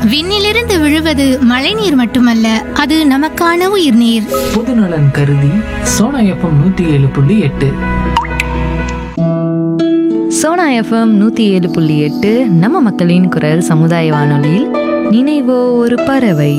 விண்ணிலிருந்து விழுவது மழைநீர் மட்டுமல்ல அது நமக்கான உயிர்நீர் பொதுநலன் கருதி சோனா எஃப்எம் நூத்தி ஏழு புள்ளி எட்டு சோனா எஃப்எம் நூற்றி ஏழு புள்ளி எட்டு நம்ம மக்களின் குரல் சமுதாய வானொலியில் நினைவோ ஒரு பறவை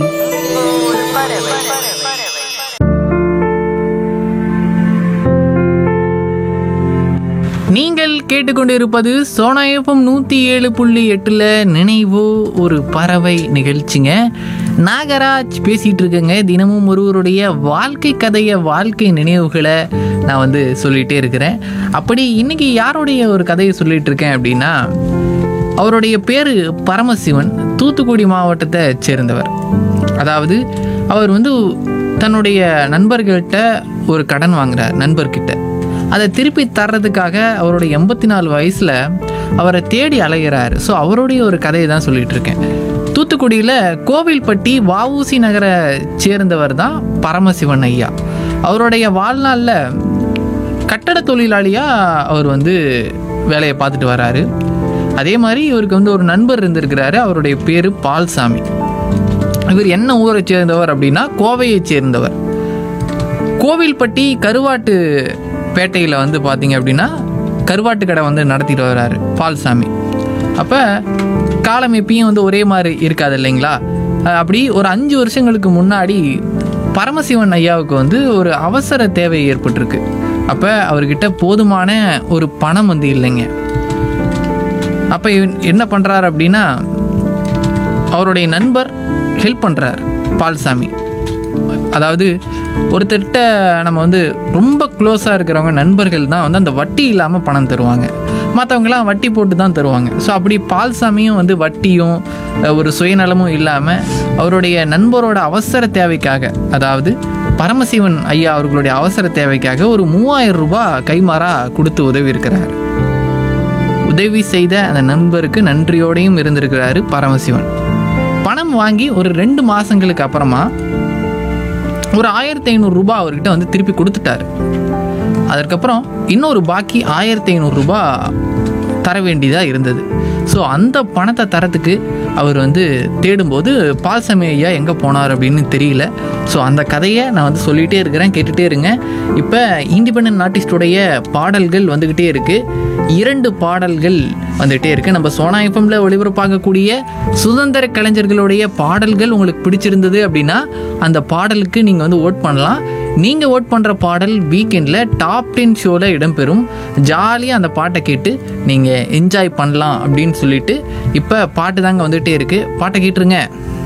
நீங்கள் கேட்டுக்கொண்டிருப்பது சோனா எஃப்எம் நூற்றி ஏழு புள்ளி எட்டில் நினைவோ ஒரு பறவை நிகழ்ச்சிங்க நாகராஜ் பேசிகிட்டு இருக்கேங்க தினமும் ஒருவருடைய வாழ்க்கை கதையை வாழ்க்கை நினைவுகளை நான் வந்து சொல்லிகிட்டே இருக்கிறேன் அப்படி இன்னைக்கு யாருடைய ஒரு கதையை சொல்லிட்டு இருக்கேன் அப்படின்னா அவருடைய பேர் பரமசிவன் தூத்துக்குடி மாவட்டத்தை சேர்ந்தவர் அதாவது அவர் வந்து தன்னுடைய நண்பர்கள்ட்ட ஒரு கடன் வாங்குறார் நண்பர்கிட்ட அதை திருப்பி தர்றதுக்காக அவருடைய எண்பத்தி நாலு வயசில் அவரை தேடி அலைகிறார் ஸோ அவருடைய ஒரு கதையை தான் சொல்லிட்டு இருக்கேன் தூத்துக்குடியில் கோவில்பட்டி வஉசி நகரை சேர்ந்தவர் தான் பரமசிவன் ஐயா அவருடைய வாழ்நாளில் கட்டட தொழிலாளியாக அவர் வந்து வேலையை பார்த்துட்டு வராரு அதே மாதிரி இவருக்கு வந்து ஒரு நண்பர் இருந்திருக்கிறாரு அவருடைய பேர் பால்சாமி இவர் என்ன ஊரை சேர்ந்தவர் அப்படின்னா கோவையை சேர்ந்தவர் கோவில்பட்டி கருவாட்டு பேட்டையில் வந்து பார்த்தீங்க அப்படின்னா கருவாட்டு கடை வந்து நடத்திட்டு வர்றாரு பால்சாமி அப்போ காலம் எப்பயும் வந்து ஒரே மாதிரி இருக்காது இல்லைங்களா அஹ் அப்படி ஒரு அஞ்சு வருஷங்களுக்கு முன்னாடி பரமசிவன் ஐயாவுக்கு வந்து ஒரு அவசர தேவை ஏற்பட்டிருக்கு அப்போ அவர்கிட்ட போதுமான ஒரு பணம் வந்து இல்லைங்க அப்போ என்ன பண்ணுறாரு அப்படின்னா அவருடைய நண்பர் ஹெல்ப் பண்ணுறார் பால்சாமி அதாவது ஒருத்தர்கிட்ட நம்ம வந்து ரொம்ப க்ளோஸாக இருக்கிறவங்க நண்பர்கள் தான் வந்து அந்த வட்டி இல்லாமல் பணம் தருவாங்க மற்றவங்களாம் வட்டி போட்டு தான் தருவாங்க ஸோ அப்படி பால்சாமியும் வந்து வட்டியும் அஹ், ஒரு சுயநலமும் இல்லாமல் அவருடைய நண்பரோட அவசர தேவைக்காக அதாவது பரமசிவன் ஐயா அவர்களுடைய அவசர தேவைக்காக ஒரு மூவாயிரம் ரூபாய் கைமாறா கொடுத்து உதவி இருக்கிறார் உதவி செய்த அந்த நண்பருக்கு நன்றியோடையும் இருந்திருக்கிறாரு பரமசிவன் பணம் வாங்கி ஒரு ரெண்டு மாசங்களுக்கு அப்புறமா ஒரு ஆயிரத்தி ஐநூறு ரூபாய் அவர்கிட்ட வந்து திருப்பி கொடுத்துட்டாரு அதற்கப்புறம் இன்னொரு பாக்கி ஆயிரத்தி ஐநூறு ரூபாய் தர வேண்டியதாக இருந்தது ஸோ அந்த பணத்தை தரத்துக்கு அவர் வந்து தேடும்போது பால்சாமி ஐயா எங்கே போனார் அப்படின்னு தெரியல ஸோ அந்த கதையை நான் வந்து சொல்லிகிட்டே இருக்கிறேன் கேட்டுகிட்டே இருங்க இப்போ இண்டிபெண்ட் ஆர்டிஸ்டுடைய பாடல்கள் வந்துக்கிட்டே இருக்குது இரண்டு பாடல்கள் வந்துகிட்டே இருக்குது நம்ம சோனா எஃப்எம்ல ஒளிபரப்பாகக்கூடிய சுதந்திர கலைஞர்களுடைய பாடல்கள் உங்களுக்கு பிடிச்சிருந்தது அப்படின்னா அந்த பாடலுக்கு நீங்கள் வந்து ஓட் பண்ணலாம் நீங்கள் ஓட் பண்ணுற பாடல் வீக்கெண்டில் டாப் டென் ஷோவில் இடம்பெறும் ஜாலியாக அந்த பாட்டை கேட்டு நீங்கள் என்ஜாய் பண்ணலாம் அப்படின்னு சொல்லிட்டு இப்போ பாட்டு தாங்க வந்துகிட்டே இருக்குது பாட்டை கேட்டுருங்க